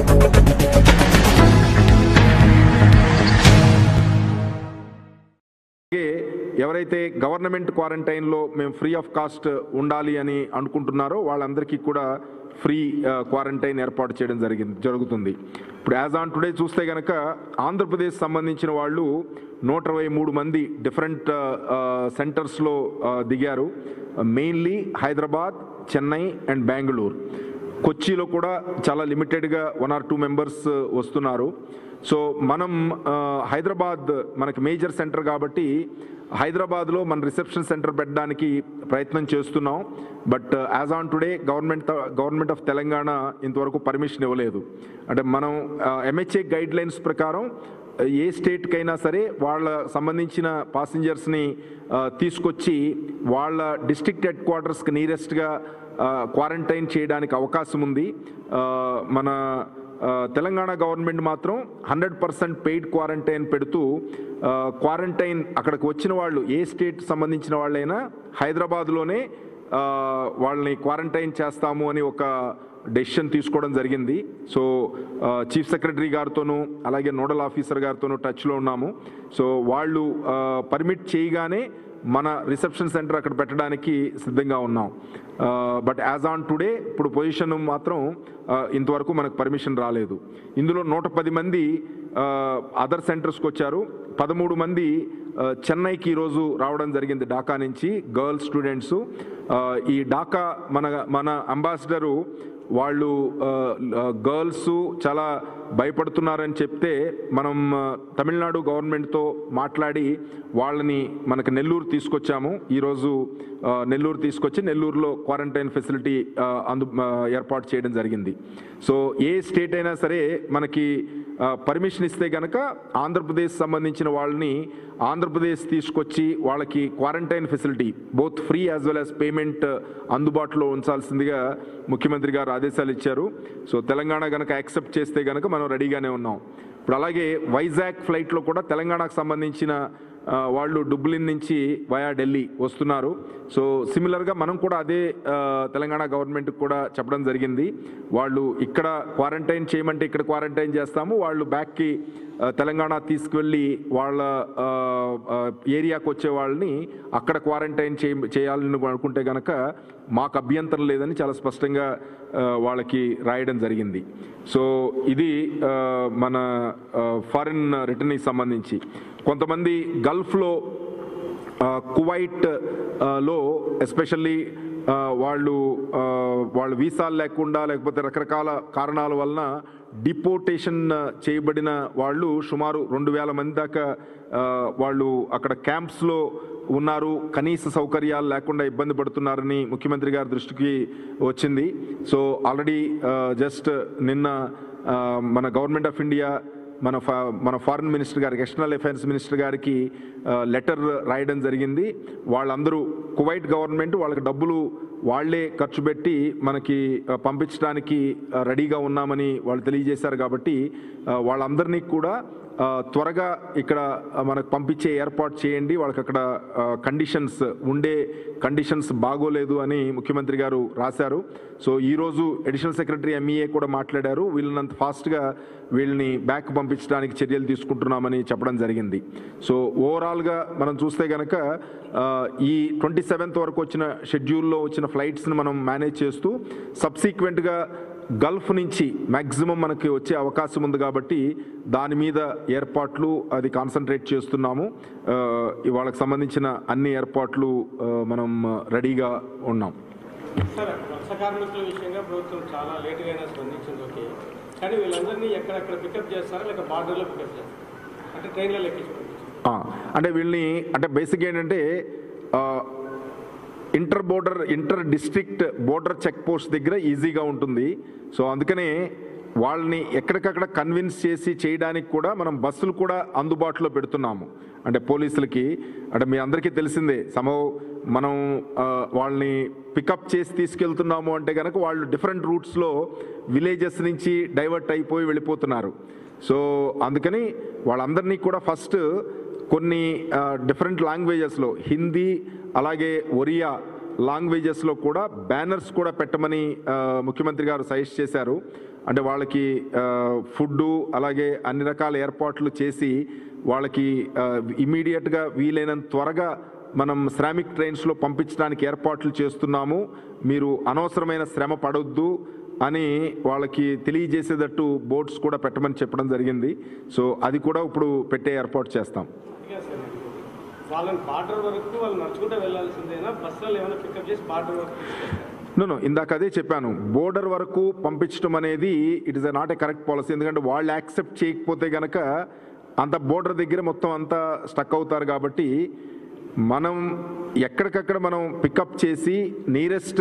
అలాగే ఎవరైతే గవర్నమెంట్ క్వారంటైన్లో మేము ఫ్రీ ఆఫ్ కాస్ట్ ఉండాలి అని అనుకుంటున్నారో వాళ్ళందరికీ కూడా ఫ్రీ క్వారంటైన్ ఏర్పాటు చేయడం జరిగింది జరుగుతుంది ఇప్పుడు యాజ్ ఆన్ టుడే చూస్తే కనుక ఆంధ్రప్రదేశ్ సంబంధించిన వాళ్ళు నూట ఇరవై మూడు మంది డిఫరెంట్ సెంటర్స్లో దిగారు మెయిన్లీ హైదరాబాద్ చెన్నై అండ్ బెంగళూరు కొచ్చిలో కూడా చాలా లిమిటెడ్గా వన్ ఆర్ టూ మెంబర్స్ వస్తున్నారు సో మనం ఆ, హైదరాబాద్ మనకి మేజర్ సెంటర్ కాబట్టి హైదరాబాద్లో మన రిసెప్షన్ సెంటర్ పెట్టడానికి ప్రయత్నం చేస్తున్నాం but as on today government government of Telangana ఇంతవరకు పర్మిషన్ ఇవ్వలేదు అంటే మనం ఎంహెచ్ఏ గైడ్ లైన్స్ ప్రకారం ఏ స్టేట్కైనా సరే వాళ్ళ సంబంధించిన పాసింజర్స్ని తీసుకొచ్చి వాళ్ళ డిస్ట్రిక్ట్ హెడ్ క్వార్టర్స్కి నియరెస్ట్గా క్వారంటైన్ చేయడానికి అవకాశం ఉంది ఆ, మన ఆ, తెలంగాణ గవర్నమెంట్ మాత్రం హండ్రెడ్ పర్సెంట్ పెయిడ్ క్వారంటైన్ పెడుతూ ఆ, క్వారంటైన్ అక్కడికి వచ్చిన వాళ్ళు ఏ స్టేట్ సంబంధించిన వాళ్ళైనా హైదరాబాద్లోనే ఆ, వాళ్ళని క్వారంటైన్ చేస్తాము అని ఒక డెసిషన్ తీసుకోవడం జరిగింది సో ఆ, చీఫ్ సెక్రటరీ గారితోనూ అలాగే నోడల్ ఆఫీసర్ గారితోనూ టచ్లో ఉన్నాము సో వాళ్ళు ఆ, పర్మిట్ చేయగానే మన రిసెప్షన్ సెంటర్ అక్కడ పెట్టడానికి సిద్ధంగా ఉన్నాం బట్ యాజ్ ఆన్ టుడే ఇప్పుడు పొజిషన్ మాత్రం ఆ, ఇంతవరకు మనకు పర్మిషన్ రాలేదు ఇందులో నూట పది మంది అదర్ సెంటర్స్కి వచ్చారు పదమూడు మంది ఆ, చెన్నైకి ఈరోజు రావడం జరిగింది ఢాకా నుంచి గర్ల్స్ స్టూడెంట్స్ ఈ ఢాకా మన మన అంబాసిడరు వాళ్ళు గర్ల్స్ చాలా భయపడుతున్నారని చెప్తే మనం ఆ, తమిళనాడు గవర్నమెంట్తో మాట్లాడి వాళ్ళని మనకు నెల్లూరు తీసుకొచ్చాము ఈరోజు ఆ, నెల్లూరు తీసుకొచ్చి నెల్లూరులో క్వారంటైన్ ఫెసిలిటీ ఆ, అందు ఆ, ఏర్పాటు చేయడం జరిగింది సో ఏ స్టేట్ అయినా సరే మనకి పర్మిషన్ ఇస్తే గనక ఆంధ్రప్రదేశ్ సంబంధించిన వాళ్ళని ఆంధ్రప్రదేశ్ తీసుకొచ్చి వాళ్ళకి quarantine facility both free as well as payment అందుబాటులో ఉంచాల్సిందిగా ముఖ్యమంత్రి గారు ఆదేశాలు ఇచ్చారు సో తెలంగాణ గనక యాక్సెప్ట్ చేస్తే గనక మనం రెడీగానే ఉన్నాం ఇప్పుడు అలాగే వైజాగ్ ఫ్లైట్లో కూడా తెలంగాణకు సంబంధించిన ఆ, వాళ్ళు డుబ్లిన్ నుంచి వయా ఢిల్లీ వస్తున్నారు సో సిమిలర్గా మనం కూడా అదే ఆ, తెలంగాణ గవర్నమెంట్కి కూడా చెప్పడం జరిగింది వాళ్ళు ఇక్కడ క్వారంటైన్ చేయమంటే ఇక్కడ క్వారంటైన్ చేస్తాము వాళ్ళు బ్యాక్కి ఆ, తెలంగాణ తీసుకువెళ్ళి వాళ్ళ ఆ, ఆ, ఏరియాకి వచ్చే వాళ్ళని అక్కడ క్వారంటైన్ చేయ చేయాలని అనుకుంటే కనుక మాకు అభ్యంతరం లేదని చాలా స్పష్టంగా ఆ, వాళ్ళకి రాయడం జరిగింది సో ఇది ఆ, మన ఫారిన్ రిటర్న్కి సంబంధించి కొంతమంది గల్ఫ్లో ఆ, కువైట్ ఆ, లో ఎస్పెషల్లీ ఆ, వాళ్ళు ఆ, వాళ్ళు వీసాలు లేకుండా లేకపోతే రకరకాల కారణాల వలన డిపోటేషన్ చేయబడిన వాళ్ళు సుమారు రెండు వేల మంది దాకా ఆ, వాళ్ళు అక్కడ క్యాంప్స్లో ఉన్నారు కనీస సౌకర్యాలు లేకుండా ఇబ్బంది పడుతున్నారని ముఖ్యమంత్రి గారి దృష్టికి వచ్చింది సో ఆల్రెడీ జస్ట్ నిన్న ఆ, మన గవర్నమెంట్ ఆఫ్ ఇండియా మన ఫా మన ఫారిన్ మినిస్టర్ గారికి ఎక్స్టర్నల్ అఫైర్స్ మినిస్టర్ గారికి లెటర్ రాయడం జరిగింది వాళ్ళందరూ కువైట్ గవర్నమెంట్ వాళ్ళకి డబ్బులు వాళ్ళే ఖర్చు పెట్టి మనకి ఆ, పంపించడానికి ఆ, రెడీగా ఉన్నామని వాళ్ళు తెలియజేశారు కాబట్టి ఆ, వాళ్ళందరినీ కూడా ఆ, త్వరగా ఇక్కడ ఆ, మనకు పంపించే ఏర్పాటు చేయండి వాళ్ళకి అక్కడ కండిషన్స్ ఉండే కండిషన్స్ బాగోలేదు అని ముఖ్యమంత్రి గారు రాశారు సో ఈరోజు అడిషనల్ సెక్రటరీ ఎంఈఏ కూడా మాట్లాడారు వీళ్ళనంత ఫాస్ట్గా వీళ్ళని బ్యాక్ పంపించడానికి చర్యలు తీసుకుంటున్నామని చెప్పడం జరిగింది సో ఓవరాల్గా మనం చూస్తే కనుక ఆ, ఈ ట్వంటీ సెవెంత్ వరకు వచ్చిన షెడ్యూల్లో వచ్చిన ఫ్లైట్స్ని మనం మేనేజ్ చేస్తూ సబ్సీక్వెంట్గా గల్ఫ్ నుంచి మ్యాక్సిమం మనకి వచ్చే అవకాశం ఉంది కాబట్టి దాని మీద ఏర్పాట్లు అది కాన్సన్ట్రేట్ చేస్తున్నాము ఆ, వాళ్ళకి సంబంధించిన అన్ని ఏర్పాట్లు ఆ, మనం రెడీగా ఉన్నాం సార్ వలస కార్మికుల విషయంగా ప్రభుత్వం చాలా లేటుగా అయినా స్పందించింది ఓకే కానీ వీళ్ళందరినీ ఎక్కడెక్కడ పికప్ చేస్తారా లేక బార్డర్లో పికప్ చేస్తారా అంటే ట్రైన్లో లెక్కించి పంపించారు ఆ, అంటే వీళ్ళని అంటే బేసిక్ ఏంటంటే ఆ, inter border inter district border check post దగ్గర ఈజీగా ఉంటుంది సో అందుకనే వాళ్ళని ఎక్కడికక్కడ కన్విన్స్ చేసి చేయడానికి కూడా మనం బస్సులు కూడా అందుబాటులో పెడుతున్నాము అంటే పోలీసులకి అంటే మీ అందరికీ తెలిసిందే సమో మనం ఆ, వాళ్ళని పికప్ చేసి తీసుకెళ్తున్నాము అంటే కనుక వాళ్ళు డిఫరెంట్ రూట్స్లో విలేజెస్ నుంచి డైవర్ట్ అయిపోయి వెళ్ళిపోతున్నారు సో అందుకని వాళ్ళందరినీ కూడా ఫస్ట్ కొన్ని డిఫరెంట్ లాంగ్వేజెస్లో హిందీ అలాగే ఒరియా లాంగ్వేజెస్లో కూడా బ్యానర్స్ కూడా పెట్టమని ఆ, ముఖ్యమంత్రి గారు సజెస్ట్ చేశారు అంటే వాళ్ళకి ఫుడ్ అలాగే అన్ని రకాల ఏర్పాట్లు చేసి వాళ్ళకి ఇమీడియట్గా వీలైనంత త్వరగా మనం శ్రామిక్ ట్రైన్స్లో పంపించడానికి ఏర్పాట్లు చేస్తున్నాము మీరు అనవసరమైన శ్రమ పడొద్దు అని వాళ్ళకి తెలియజేసేటట్టు బోర్డ్స్ కూడా పెట్టమని చెప్పడం జరిగింది సో అది కూడా ఇప్పుడు పెట్టే ఏర్పాటు చేస్తాం అందుకే సార్ వాళ్ళని బార్డర్ వరకు వాళ్ళు నడుచుకుంటూ వెళ్ళాల్సిందేనా బస్సులు ఏమైనా పికప్ చేసి బార్డర్ వరకు తీసుకెళ్తారా? నో ఇందాక అదే చెప్పాను బోర్డర్ వరకు పంపించడం అనేది it is not a correct policy ఎందుకంటే వాళ్ళు యాక్సెప్ట్ చేయకపోతే గనక అంత బోర్డర్ దగ్గర మొత్తం అంతా స్టక్ అవుతారు కాబట్టి మనం ఎక్కడికక్కడ మనం పికప్ చేసి నియరెస్ట్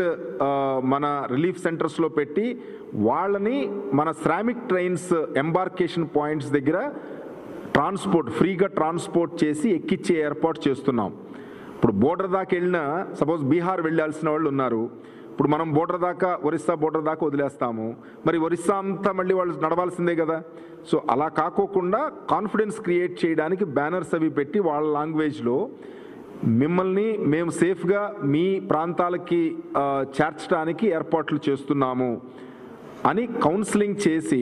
మన రిలీఫ్ సెంటర్స్లో పెట్టి వాళ్ళని మన శ్రామిక్ ట్రైన్స్ ఎంబార్కేషన్ పాయింట్స్ దగ్గర ట్రాన్స్పోర్ట్ ఫ్రీగా ట్రాన్స్పోర్ట్ చేసి ఎక్కిచ్చే ఏర్పాటు చేస్తున్నాం ఇప్పుడు బోర్డర్ దాకా వెళ్ళినా సపోజ్ బీహార్ వెళ్ళాల్సిన వాళ్ళు ఉన్నారు ఇప్పుడు మనం బోర్డర్ దాకా ఒరిస్సా బోర్డర్ దాకా వదిలేస్తాము మరి ఒరిస్సా అంతా మళ్ళీ వాళ్ళు నడవాల్సిందే కదా సో అలా కాకోకుండా కాన్ఫిడెన్స్ క్రియేట్ చేయడానికి బ్యానర్స్ అవి పెట్టి వాళ్ళ లాంగ్వేజ్లో మిమ్మల్ని మేము సేఫ్గా మీ ప్రాంతాలకి ఆ, చేర్చడానికి ఏర్పాట్లు చేస్తున్నాము అని కౌన్సిలింగ్ చేసి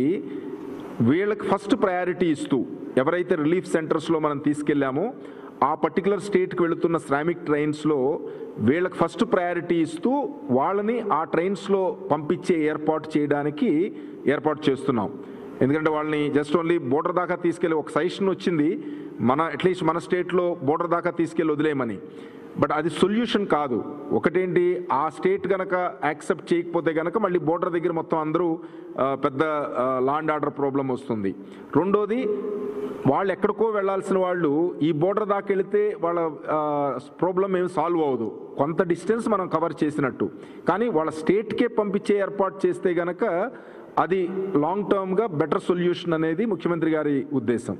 వీళ్ళకి ఫస్ట్ ప్రయారిటీ ఇస్తూ ఎవరైతే రిలీఫ్ సెంటర్స్లో మనం తీసుకెళ్ళామో ఆ పర్టికులర్ స్టేట్కి వెళుతున్న శ్రామిక్ ట్రైన్స్లో వీళ్ళకి ఫస్ట్ ప్రయారిటీ ఇస్తూ వాళ్ళని ఆ ట్రైన్స్లో పంపించే ఏర్పాటు చేయడానికి ఏర్పాటు చేస్తున్నాం ఎందుకంటే వాళ్ళని జస్ట్ ఓన్లీ బోర్డర్ దాకా తీసుకెళ్ళి ఒక సజెషన్ వచ్చింది మన అట్లీస్ట్ మన స్టేట్లో బోర్డర్ దాకా తీసుకెళ్ళి వదిలేయమని బట్ అది సొల్యూషన్ కాదు ఒకటేంటి ఆ స్టేట్ గనక యాక్సెప్ట్ చేయకపోతే గనక మళ్ళీ బోర్డర్ దగ్గర మొత్తం అందరూ ఆ, పెద్ద లా అండ్ ఆర్డర్ ప్రాబ్లం వస్తుంది రెండోది వాళ్ళు ఎక్కడికో వెళ్ళాల్సిన వాళ్ళు ఈ బోర్డర్ దాకా వెళితే వాళ్ళ ప్రాబ్లం ఏమి సాల్వ్ అవ్వదు కొంత డిస్టెన్స్ మనం కవర్ చేసినట్టు కానీ వాళ్ళ స్టేట్కే పంపించే ఏర్పాటు చేస్తే గనక అది లాంగ్ టర్మ్గా బెటర్ సొల్యూషన్ అనేది ముఖ్యమంత్రి గారి ఉద్దేశం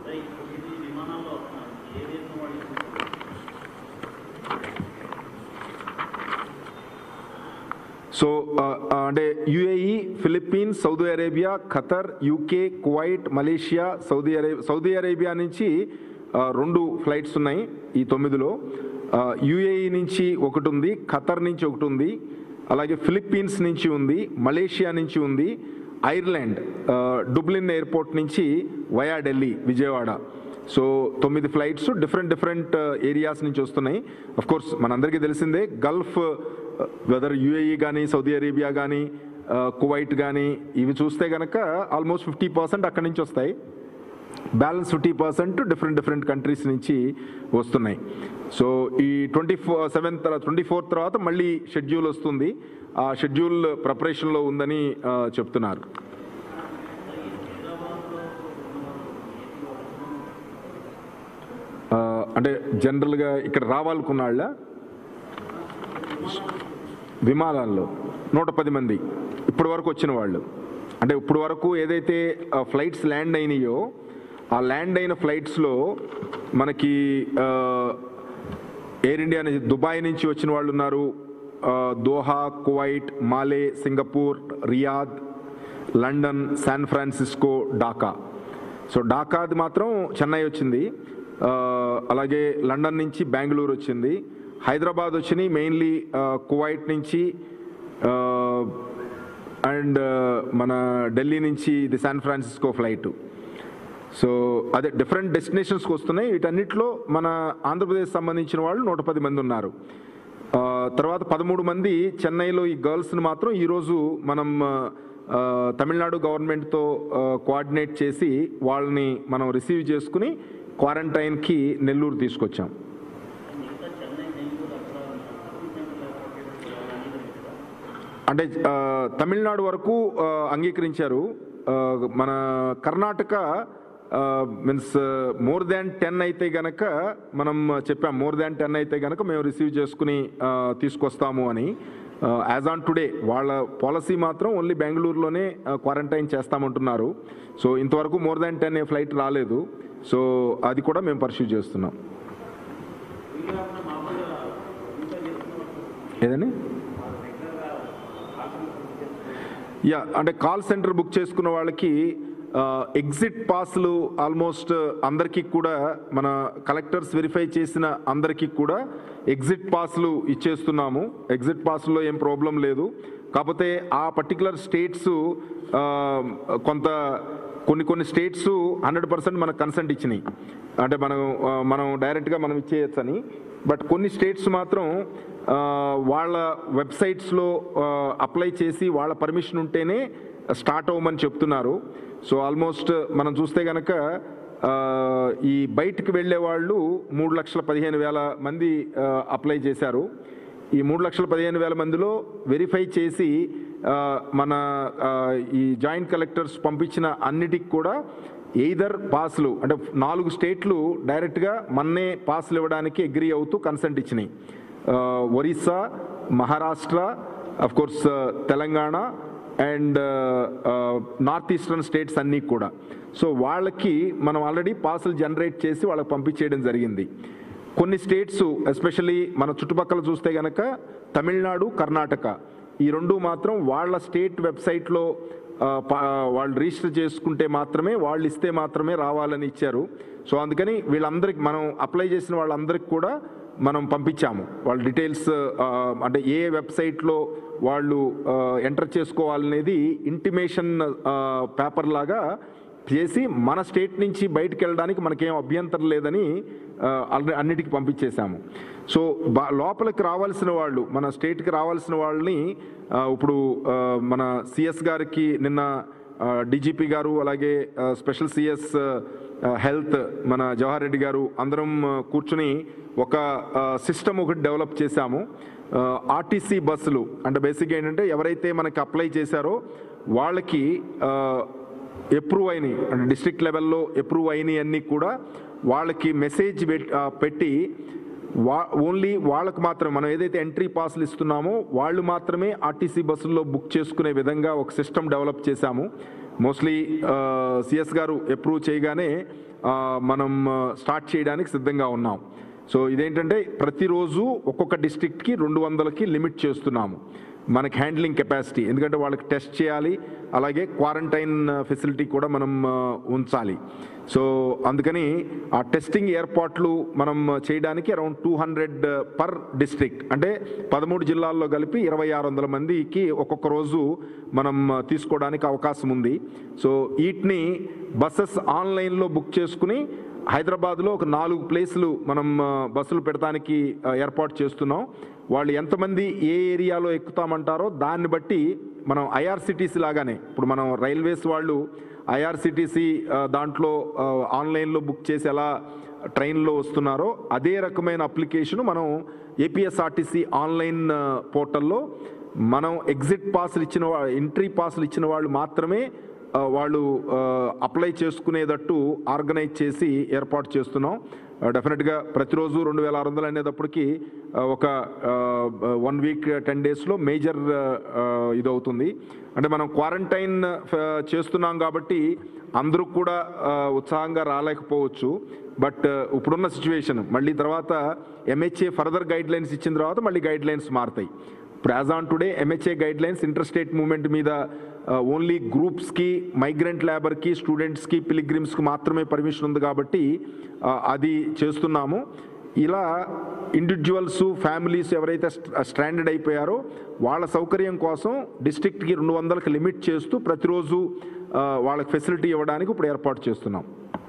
సో ఆ, ఆ, అంటే UAE Philippines Saudi Arabia Qatar UK Kuwait Malaysia Saudi Arabia Saudi Arabia నుంచి ఆ, రెండు ఫ్లైట్స్ ఉన్నాయి ఈ తొమ్మిదిలో యుఏఈ నుంచి ఒకటి ఉంది ఖతర్ నుంచి ఒకటి ఉంది అలాగే ఫిలిప్పీన్స్ నుంచి ఉంది మలేషియా నుంచి ఉంది ఐర్లాండ్ ఆ, డుబ్లిన్ ఎయిర్పోర్ట్ నుంచి వయా ఢిల్లీ విజయవాడ సో తొమ్మిది ఫ్లైట్స్ డిఫరెంట్ డిఫరెంట్ ఏరియాస్ నుంచి వస్తున్నాయి అఫ్ కోర్స్ మనందరికీ తెలిసిందే గల్ఫ్ వెదర్ యుఏఈ కానీ సౌదీ అరేబియా కానీ కువైట్ కానీ ఇవి చూస్తే కనుక ఆల్మోస్ట్ ఫిఫ్టీ పర్సెంట్ అక్కడి నుంచి వస్తాయి balance fifty percent different different countries నుంచి వస్తున్నాయి సో ఈ twenty four seventh twenty fourth తర్వాత మళ్ళీ షెడ్యూల్ వస్తుంది ఆ షెడ్యూల్ ప్రిపరేషన్లో ఉందని ఆ, చెప్తున్నారు ఆ, అంటే జనరల్గా ఇక్కడ రావాలనుకున్నాళ్ళ విమానాల్లో నూట పది మంది ఇప్పటి వరకు వచ్చిన వాళ్ళు అంటే ఇప్పుడు వరకు ఏదైతే ఫ్లైట్స్ ల్యాండ్ అయినాయో ఆ ల్యాండ్ అయిన ఫ్లైట్స్లో మనకి ఆ, ఎయిర్ ఇండియా నుంచి దుబాయ్ నుంచి వచ్చిన వాళ్ళు ఉన్నారు ఆ, Doha Kuwait Male Singapore Riyadh London San Francisco Dhaka so ఢాకాది మాత్రం చెన్నై వచ్చింది ఆ, అలాగే లండన్ నుంచి బెంగళూరు వచ్చింది హైదరాబాద్ వచ్చినాయి మెయిన్లీ కువైట్ నుంచి అండ్ మన ఢిల్లీ నుంచి ఇది శాన్ ఫ్రాన్సిస్కో ఫ్లైట్ సో అదే డిఫరెంట్ డెస్టినేషన్స్కి వస్తున్నాయి వీటన్నిటిలో మన ఆంధ్రప్రదేశ్ సంబంధించిన వాళ్ళు నూట పది మంది ఉన్నారు ఆ, తర్వాత పదమూడు మంది చెన్నైలో ఈ గర్ల్స్ని మాత్రం ఈరోజు మనం ఆ, తమిళనాడు గవర్నమెంట్తో కోఆర్డినేట్ చేసి వాళ్ళని మనం రిసీవ్ చేసుకుని క్వారంటైన్కి నెల్లూరు తీసుకొచ్చాం అంటే ఆ, తమిళనాడు వరకు ఆ, అంగీకరించారు ఆ, మన Karnataka means more than ten అయితే గనక మనం చెప్పాం మోర్ దాన్ టెన్ అయితే గనక మేము రిసీవ్ చేసుకుని ఆ, తీసుకొస్తాము అని యాజ్ ఆన్ టుడే వాళ్ళ పాలసీ మాత్రం ఓన్లీ బెంగళూరులోనే క్వారంటైన్ చేస్తామంటున్నారు సో ఇంతవరకు more than ten a flight రాలేదు సో అది కూడా మేము పర్సూ చేస్తున్నాం ఏదండి యా అంటే కాల్ సెంటర్ బుక్ చేసుకున్న వాళ్ళకి ఎగ్జిట్ పాస్లు ఆల్మోస్ట్ అందరికీ కూడా మన కలెక్టర్స్ వెరిఫై చేసిన అందరికీ కూడా ఎగ్జిట్ పాస్లు ఇచ్చేస్తున్నాము ఎగ్జిట్ పాస్లో ఏం ప్రాబ్లం లేదు కాకపోతే ఆ పర్టికులర్ స్టేట్స్ ఆ, కొంత కొన్ని కొన్ని స్టేట్స్ హండ్రెడ్ పర్సెంట్ మనకు కన్సెంట్ ఇచ్చినాయి అంటే మనం ఆ, మనం డైరెక్ట్గా మనం ఇచ్చేయచ్చని బట్ కొన్ని స్టేట్స్ మాత్రం ఆ, వాళ్ళ వెబ్సైట్స్లో అప్లై చేసి వాళ్ళ పర్మిషన్ ఉంటేనే స్టార్ట్ అవ్వమని చెప్తున్నారు సో ఆల్మోస్ట్ మనం చూస్తే కనుక ఆ, ఈ బయటికి వెళ్ళే వాళ్ళు మూడు లక్షల పదిహేను వేల మంది ఆ, అప్లై చేశారు ఈ మూడు లక్షల పదిహేను వేల మందిలో వెరిఫై చేసి ఆ, మన ఆ, ఈ జాయింట్ కలెక్టర్స్ పంపించిన అన్నిటికి కూడా ఎయిదర్ పాస్లు అంటే నాలుగు స్టేట్లు డైరెక్ట్గా మన్నే పాస్లు ఇవ్వడానికి అగ్రి అవుతూ కన్సెంట్ ఇచ్చినాయి ఆ, Orissa Maharashtra of course Telangana and north eastern states అన్నీ కూడా సో వాళ్ళకి మనం ఆల్రెడీ పాసులు జనరేట్ చేసి వాళ్ళకి పంపించేయడం జరిగింది కొన్ని స్టేట్స్ ఎస్పెషల్లీ మన చుట్టుపక్కల చూస్తే గనక తమిళనాడు కర్ణాటక ఈ రెండు మాత్రం వాళ్ళ స్టేట్ వెబ్సైట్లో ఆ, ప- వాళ్ళు రిజిస్టర్ చేసుకుంటే మాత్రమే వాళ్ళు ఇస్తే మాత్రమే రావాలని ఇచ్చారు సో అందుకని వీళ్ళందరికి మనం అప్లై చేసిన వాళ్ళందరికి కూడా మనం పంపించాము వాళ్ళ డీటెయిల్స్ ఆ, అంటే ఏ వెబ్సైట్లో వాళ్ళు ఎంటర్ చేసుకోవాలనేది ఇంటిమేషన్ పేపర్ లాగా చేసి మన స్టేట్ నుంచి బయటకు వెళ్ళడానికి మనకేం అభ్యంతరం లేదని ఆ, అన్ని- అన్నిటికీ పంపించేశాము సో బా లోపలికి రావాల్సిన వాళ్ళు మన స్టేట్కి రావాల్సిన వాళ్ళని ఆ, ఇప్పుడు ఆ, మన సిఎస్ గారికి నిన్న డీజీపీ గారు అలాగే ఆ, స్పెషల్ సిఎస్ ఆ, హెల్త్ మన జవహర్ రెడ్డి గారు అందరం ఆ, కూర్చుని ఒక ఆ, సిస్టమ్ ఒకటి డెవలప్ చేశాము ఆ, ఆర్టీసీ బస్సులు అంటే బేసిక్గా ఏంటంటే ఎవరైతే మనకి అప్లై చేశారో వాళ్ళకి ఆ, అప్రూవ్ అయినాయి అంటే డిస్ట్రిక్ట్ లెవెల్లో అప్రూవ్ అయినాయి అన్నీ కూడా వాళ్ళకి మెసేజ్ పెట్- ఆ, పెట్టి వా ఓన్లీ వాళ్ళకు మాత్రమే మనం ఏదైతే ఎంట్రీ పాస్లు ఇస్తున్నామో వాళ్ళు మాత్రమే ఆర్టీసీ బస్సుల్లో బుక్ చేసుకునే విధంగా ఒక సిస్టమ్ డెవలప్ చేశాము మోస్ట్లీ సిఎస్ గారు అప్రూవ్ చేయగానే ఆ, మనం స్టార్ట్ చేయడానికి సిద్ధంగా ఉన్నాం సో ఇదేంటంటే ప్రతిరోజు ఒక్కొక్క డిస్ట్రిక్ట్కి రెండు వందలకి లిమిట్ చేస్తున్నాము మనకి హ్యాండ్లింగ్ కెపాసిటీ ఎందుకంటే వాళ్ళకి టెస్ట్ చేయాలి అలాగే క్వారంటైన్ ఫెసిలిటీ కూడా మనం ఆ, ఉంచాలి సో అందుకని ఆ టెస్టింగ్ ఏర్పాట్లు మనం చేయడానికి around two hundred per district అంటే పదమూడు జిల్లాల్లో కలిపి ఇరవై ఆరు వందల మందికి ఒక్కొక్క రోజు మనం తీసుకోవడానికి అవకాశం ఉంది సో వీటిని బస్సెస్ ఆన్లైన్లో బుక్ చేసుకుని హైదరాబాద్లో ఒక నాలుగు ప్లేసులు మనం ఆ, బస్సులు పెడతానికి ఆ, ఏర్పాటు చేస్తున్నాం వాళ్ళు ఎంతమంది ఏ ఏరియాలో ఎక్కుతామంటారో దాన్ని బట్టి మనం ఐఆర్సిటీసీ లాగానే ఇప్పుడు మనం రైల్వేస్ వాళ్ళు ఐఆర్సిటీసీ దాంట్లో ఆ, ఆన్లైన్లో బుక్ చేసి ఎలా ట్రైన్లో వస్తున్నారో అదే రకమైన అప్లికేషన్ మనం ఏపీఎస్ఆర్టీసీ ఆన్లైన్ ఆ, పోర్టల్లో మనం ఎగ్జిట్ పాస్లు ఇచ్చిన వా ఎంట్రీ పాస్లు ఇచ్చిన వాళ్ళు మాత్రమే ఆ, వాళ్ళు ఆ, అప్లై చేసుకునేటట్టు ఆర్గనైజ్ చేసి ఏర్పాటు చేస్తున్నాం ఆ, డెఫినెట్గా ప్రతిరోజు రెండు వేల ఆరు వందలు అనేటప్పటికి ఆ, ఒక వన్ వీక్ టెన్ డేస్లో మేజర్ ఇది అవుతుంది అంటే మనం క్వారంటైన్ చేస్తున్నాం కాబట్టి అందరూ కూడా ఆ, ఉత్సాహంగా రాలేకపోవచ్చు బట్ ఇప్పుడున్న సిచ్యువేషన్ మళ్ళీ తర్వాత ఎంహెచ్ఏ ఫర్దర్ గైడ్ లైన్స్ ఇచ్చిన తర్వాత మళ్ళీ గైడ్ లైన్స్ మారుతాయి ఇప్పుడు as on today MHA guidelines inter state movement మీద ఓన్లీ గ్రూప్స్కి మైగ్రెంట్ లేబర్కి స్టూడెంట్స్కి పిలిగ్రిమ్స్కి మాత్రమే పర్మిషన్ ఉంది కాబట్టి ఆ, అది చేస్తున్నాము ఇలా ఇండివిజువల్స్ ఫ్యామిలీస్ ఎవరైతే స్ట్రాండెడ్ అయిపోయారో వాళ్ళ సౌకర్యం కోసం డిస్ట్రిక్ట్కి రెండు వందలకి లిమిట్ చేస్తూ ప్రతిరోజు ఆ, వాళ్ళకి ఫెసిలిటీ ఇవ్వడానికి ఇప్పుడు ఏర్పాటు చేస్తున్నాం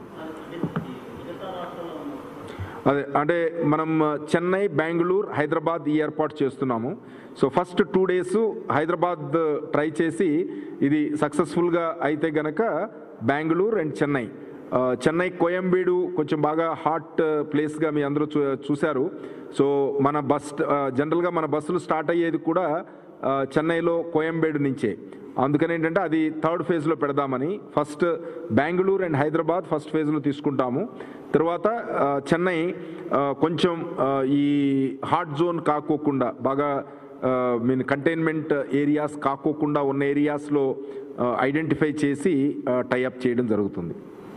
అదే అంటే మనం చెన్నై బెంగళూరు హైదరాబాద్ ఈ ఏర్పాటు చేస్తున్నాము so first two days Hyderabad try చేసి ఇది సక్సెస్ఫుల్గా అయితే గనక బెంగళూరు అండ్ చెన్నై ఆ, చెన్నై కోయంబేడు కొంచెం బాగా హాట్ ప్లేస్గా మీ అందరూ చూ చూశారు సో మన బస్ ఆ, జనరల్గా మన బస్సులు స్టార్ట్ అయ్యేది కూడా ఆ, చెన్నైలో కోయంబేడు నుంచే అందుకని ఏంటంటే అది థర్డ్ ఫేజ్లో పెడదామని first Bengaluru and Hyderabad first ఫేజ్లో తీసుకుంటాము తర్వాత ఆ, చెన్నై ఆ, కొంచెం ఆ, ఈ హాట్ జోన్ కాకోకుండా బాగా మీన్ కంటైన్మెంట్ ఏరియాస్ కాకోకుండా ఉన్న ఏరియాస్లో ఐడెంటిఫై చేసి టైఅప్ చేయడం జరుగుతుంది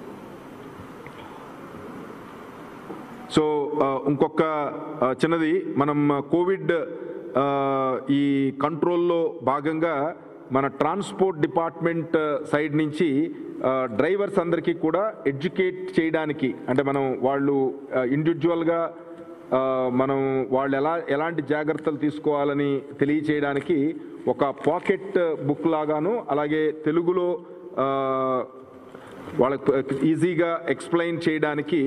సో ఆ, ఇంకొక ఆ, చిన్నది మనం కోవిడ్ ఆ, ఈ కంట్రోల్లో భాగంగా మన ట్రాన్స్పోర్ట్ డిపార్ట్మెంట్ సైడ్ నుంచి ఆ, డ్రైవర్స్ అందరికీ కూడా ఎడ్యుకేట్ చేయడానికి అంటే మనం వాళ్ళు ఇండివిజువల్గా మనం వాళ్ళు ఎలా ఎలాంటి జాగ్రత్తలు తీసుకోవాలని తెలియచేయడానికి ఒక పాకెట్ బుక్ లాగాను అలాగే తెలుగులో ఆ, వాళ్ళకి ఈజీగా ఎక్స్ప్లెయిన్ చేయడానికి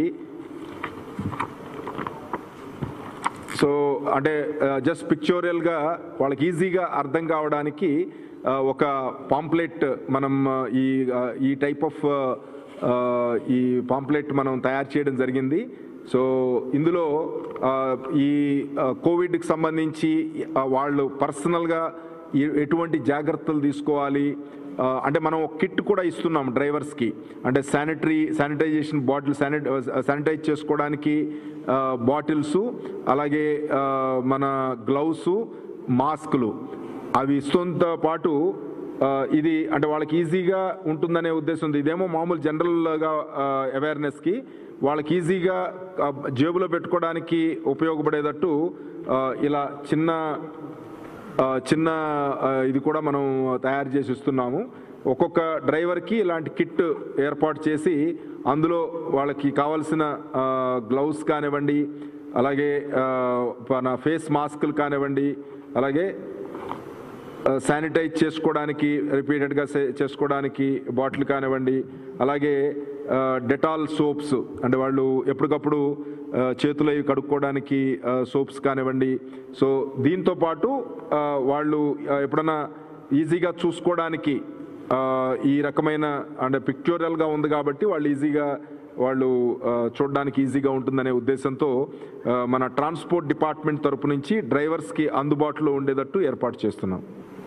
సో అంటే జస్ట్ పిక్చోరియల్గా వాళ్ళకి ఈజీగా అర్థం కావడానికి ఆ, ఒక పాంప్లెట్ మనం ఆ, ఈ ఆ, ఈ టైప్ ఆఫ్ ఈ పాంప్లెట్ మనం తయారు చేయడం జరిగింది సో ఇందులో ఆ, ఈ ఆ, కోవిడ్కి సంబంధించి ఆ, వాళ్ళు పర్సనల్గా ఎ- ఎటువంటి జాగ్రత్తలు తీసుకోవాలి ఆ, అంటే మనం ఒక కిట్ కూడా ఇస్తున్నాం డ్రైవర్స్కి అంటే శానిటరీ శానిటైజేషన్ బాటిల్ శానిట శానిటైజ్ చేసుకోవడానికి బాటిల్స్ అలాగే ఆ, మన గ్లౌస్ మాస్కులు అవి ఇస్తుంతో పాటు ఆ, ఇది అంటే వాళ్ళకి ఈజీగా ఉంటుందనే ఉద్దేశం ఇదేమో మామూలు జనరల్గా అవేర్నెస్కి వాళ్ళకి ఈజీగా ఆ, జేబులో పెట్టుకోవడానికి ఉపయోగపడేటట్టు ఆ, ఇలా చిన్న ఆ, చిన్న ఆ, ఇది కూడా మనం తయారు చేసి ఇస్తున్నాము ఒక్కొక్క డ్రైవర్కి ఇలాంటి కిట్ ఏర్పాటు చేసి అందులో వాళ్ళకి కావాల్సిన గ్లౌస్ కానివ్వండి అలాగే ఆ, మన ఫేస్ మాస్కులు కానివ్వండి అలాగే శానిటైజ్ చేసుకోవడానికి రిపీటెడ్గా చేసుకోవడానికి బాటిల్ కానివ్వండి అలాగే డెటాల్ సోప్స్ అంటే వాళ్ళు ఎప్పటికప్పుడు ఆ, చేతులు అవి కడుక్కోవడానికి సోప్స్ కానివ్వండి సో దీంతో పాటు ఆ, వాళ్ళు ఆ, ఎప్పుడన్నా ఈజీగా చూసుకోవడానికి ఆ, ఈ రకమైన అంటే పిక్చోరియల్గా ఉంది కాబట్టి వాళ్ళు ఈజీగా వాళ్ళు ఆ, చూడడానికి ఈజీగా ఉంటుందనే ఉద్దేశంతో ఆ, మన ట్రాన్స్పోర్ట్ డిపార్ట్మెంట్ తరపు నుంచి డ్రైవర్స్కి అందుబాటులో ఉండేటట్టు ఏర్పాటు చేస్తున్నాం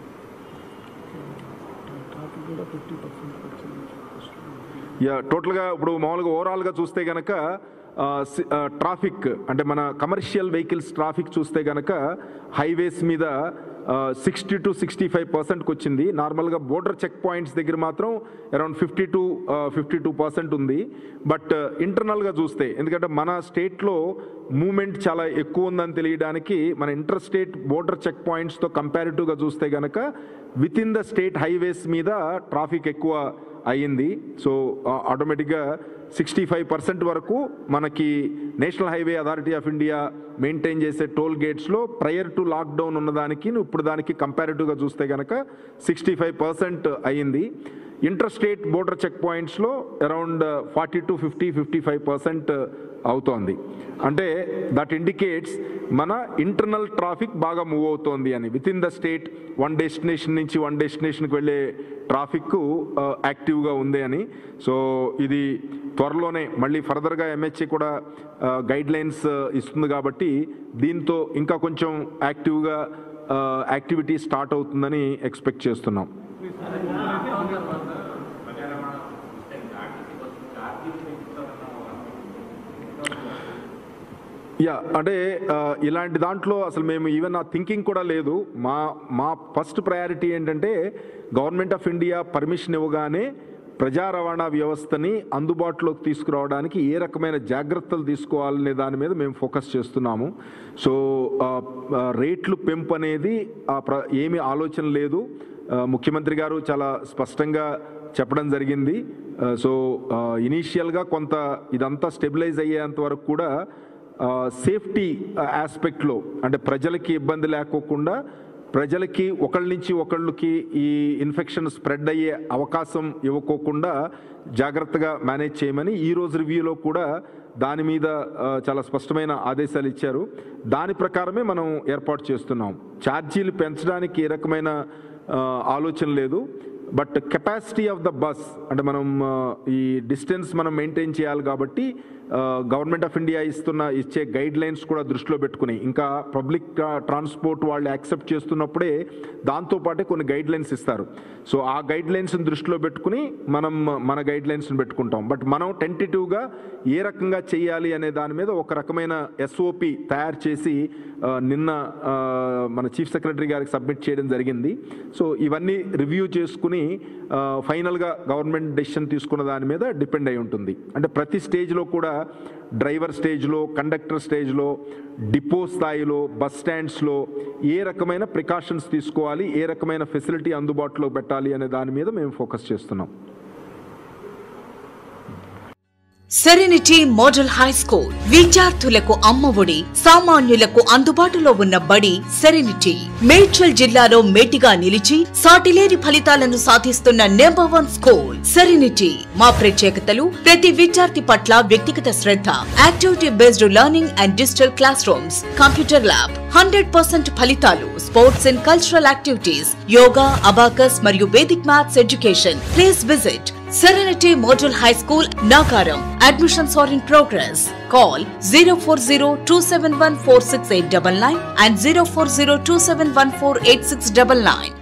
యా టోటల్గా ఇప్పుడు మామూలుగా ఓవరాల్గా చూస్తే గనక ఆ, సి- ఆ, ట్రాఫిక్ అంటే మన కమర్షియల్ వెహికల్స్ ట్రాఫిక్ చూస్తే గనక హైవేస్ మీద సిక్స్టీ టు సిక్స్టీ ఫైవ్ పర్సెంట్కి వచ్చింది నార్మల్గా బోర్డర్ చెక్ పాయింట్స్ దగ్గర మాత్రం around fifty to fifty two percent ఉంది బట్ ఇంటర్నల్గా చూస్తే ఎందుకంటే మన స్టేట్లో మూమెంట్ చాలా ఎక్కువ ఉందని తెలియడానికి మన ఇంటర్ స్టేట్ బోర్డర్ చెక్ పాయింట్స్తో కంపారిటివ్గా చూస్తే గనక within the state highways మీద ట్రాఫిక్ ఎక్కువ అయ్యింది సో ఆటోమేటిక్గా సిక్స్టీ ఫైవ్ పర్సెంట్ వరకు మనకి national highway authority of India maintain చేసే టోల్ గేట్స్లో ప్రయర్ టు లాక్డౌన్ ఉన్నదానికి ఇప్పుడు దానికి కంపారిటివ్గా చూస్తే కనుక సిక్స్టీ ఫైవ్ పర్సెంట్ అయ్యింది ఇంటర్ స్టేట్ బోర్డర్ చెక్ పాయింట్స్లో around forty to fifty fifty five percent అవుతోంది అంటే దట్ ఇండికేట్స్ మన ఇంటర్నల్ ట్రాఫిక్ బాగా మూవ్ అవుతోంది అని within the state one destination నుంచి వన్ డెస్టినేషన్కి వెళ్ళే ట్రాఫిక్ యాక్టివ్గా ఉంది అని సో ఇది త్వరలోనే మళ్ళీ ఫర్దర్గా ఎంహెచ్ఏ కూడా గైడ్ లైన్స్ ఇస్తుంది కాబట్టి దీంతో ఇంకా కొంచెం యాక్టివ్గా యాక్టివిటీ స్టార్ట్ అవుతుందని ఎక్స్పెక్ట్ చేస్తున్నాం యా అంటే ఆ, ఇలాంటి దాంట్లో అసలు మేము ఈవెన్ ఆ థింకింగ్ కూడా లేదు మా మా ఫస్ట్ ప్రయారిటీ ఏంటంటే గవర్నమెంట్ ఆఫ్ ఇండియా పర్మిషన్ ఇవ్వగానే ప్రజా రవాణా వ్యవస్థని అందుబాటులోకి తీసుకురావడానికి ఏ రకమైన జాగ్రత్తలు తీసుకోవాలనే దాని మీద మేము ఫోకస్ చేస్తున్నాము సో ఆ, ఆ, రేట్లు పెంపు అనేది ఆ ప్ర ఏమీ ఆలోచన లేదు ఆ, ముఖ్యమంత్రి గారు చాలా స్పష్టంగా చెప్పడం జరిగింది ఆ, సో ఇనీషియల్గా కొంత ఇదంతా స్టెబిలైజ్ అయ్యేంత వరకు కూడా సేఫ్టీ ఆస్పెక్ట్లో అంటే ప్రజలకి ఇబ్బంది లేకోకుండా ప్రజలకి ఒకళ్ళ నుంచి ఒకళ్ళకి ఈ ఇన్ఫెక్షన్ స్ప్రెడ్ అయ్యే అవకాశం ఇవ్వకోకుండా జాగ్రత్తగా మేనేజ్ చేయమని ఈ రోజు రివ్యూలో కూడా దాని మీద ఆ, చాలా స్పష్టమైన ఆదేశాలు ఇచ్చారు దాని ప్రకారమే మనం ఏర్పాటు చేస్తున్నాం ఛార్జీలు పెంచడానికి ఏ రకమైన ఆ, ఆలోచన లేదు but capacity of the bus అంటే మనం ఆ, ఈ డిస్టెన్స్ మనం మెయింటైన్ చేయాలి కాబట్టి గవర్నమెంట్ ఆఫ్ ఇండియా ఇస్తున్న ఇచ్చే గైడ్ లైన్స్ కూడా దృష్టిలో పెట్టుకుని ఇంకా పబ్లిక్ ట్రాన్స్పోర్ట్ వాళ్ళు యాక్సెప్ట్ చేస్తున్నప్పుడే దాంతోపాటే కొన్ని గైడ్ లైన్స్ ఇస్తారు సో ఆ గైడ్ లైన్స్ని దృష్టిలో పెట్టుకుని మనం మన గైడ్ లైన్స్ని పెట్టుకుంటాం బట్ మనం టెంటేటివ్గా ఏ రకంగా చేయాలి అనే దాని మీద ఒక రకమైన ఎస్ఓపి తయారు చేసి ఆ, నిన్న ఆ, మన చీఫ్ సెక్రటరీ గారికి సబ్మిట్ చేయడం జరిగింది సో ఇవన్నీ రివ్యూ చేసుకుని ఆ, ఫైనల్గా గవర్నమెంట్ డెసిషన్ తీసుకున్న దాని మీద డిపెండ్ అయి ఉంటుంది అంటే ప్రతి స్టేజ్లో కూడా డ్రైవర్ స్టేజ్లో కండక్టర్ స్టేజ్లో డిపో స్థాయిలో బస్ స్టాండ్స్లో ఏ రకమైన ప్రికాషన్స్ తీసుకోవాలి ఏ రకమైన ఫెసిలిటీ అందుబాటులో పెట్టాలి అనే దాని మీద మేము ఫోకస్ చేస్తున్నాం సెరెనిటీ మోడల్ హై స్కూల్ విద్యార్థులకు అమ్మఒడి సామాన్యులకు అందుబాటులో ఉన్న బడి సెరెనిటీ మేడ్చల్ జిల్లాలో మేటిగా నిలిచి సాటిలేని ఫలితాలను సాధిస్తున్న నెంబర్ వన్ స్కూల్ సెరెనిటీ మా ప్రత్యేకతలు ప్రతి విద్యార్థి పట్ల వ్యక్తిగత శ్రద్ధ activity based learning and digital classrooms computer lab hundred percent ఫలితాలు sports and cultural activities yoga abacus మరియు Vedic maths education please visit Serenity Model High School, Nagaram. Admissions are in progress. Call 040 and 040